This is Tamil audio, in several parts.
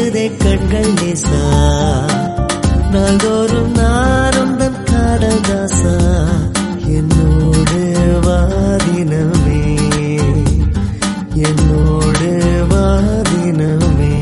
பேசுதே கண்கள் லேசா நாள்தோறும் நானும் தன் காதல் தாசா என்னோடு வாதினமே என்னோடு வாதினமே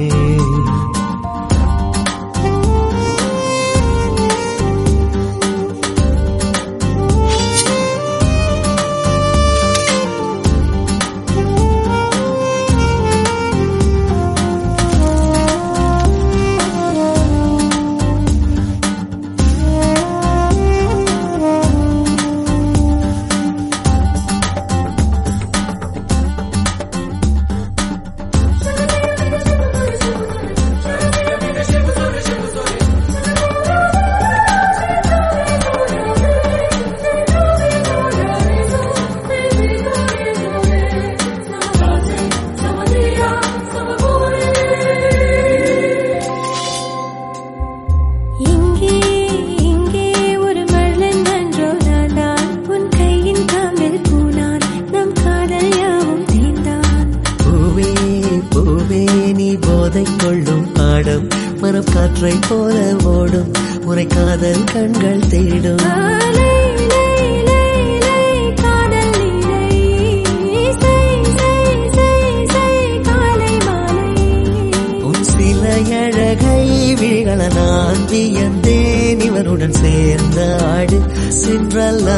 இங்கே இங்கே ஒரு மழன் நன்றோ நான் உன் கையின் காவல் கூனான் நம் காதல் யாவும் தீர்ந்தான் பூவே பூவே நீ போதை கொள்ளும் பாடம் மரம் காற்றை போல ஓடும் முறை காதல் கண்கள் தேடும் ஆலை லை லை லை காதல் லீலை சை சை சை சை காலை மாலை உன் சில அழகை விழிகள நான் வியந்தேன் இவனுடன் சேர்ந்த ஆடு சென்றல்லா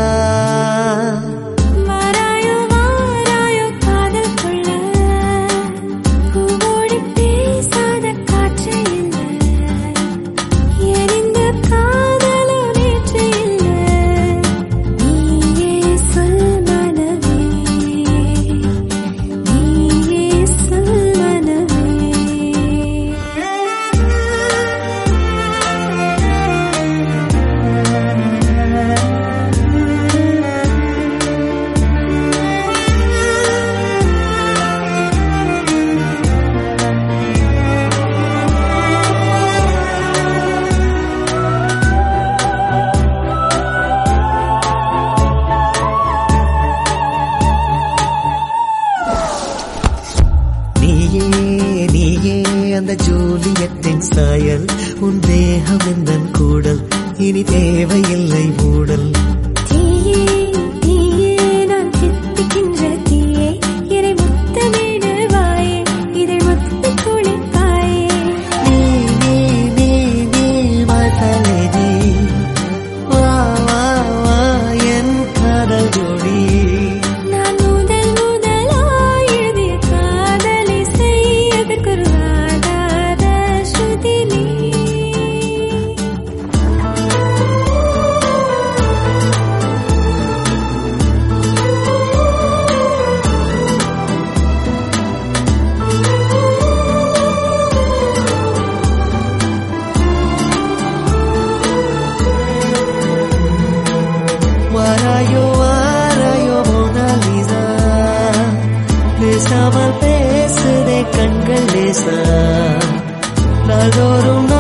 வாராயோ வாராயோ காதல் கொள்ள பூவோடு பேசாத காற்று இல்லை எரிந்த காதலோ நேற்று இல்லை நீயே சொல் மனமே நீயே சொல் நீயே நீயே அந்த ஜூலியத்தின் சாயல் உன் தேகம் எந்தன் கூடல் இனி தேவையில்லை மூடல் தீயே தீயே நான் தித்திக்கின்ற தீயே இறை முத்தமிடு வாயே இதை முத்து குளிப்பாயே நீ நீ நீ நீ மாதலே நீ வா வா வா என் காதல் ஜோடி நான் முதல் முதலாய் எழுதிய காதலை செய்யதற்கொரு ஆதார ஸ்ருதி நீ வாராயோ வாராயோ மோனாலிசா பேசாமல் பேசுதே கண்கள் லேசா நாள்தோறும்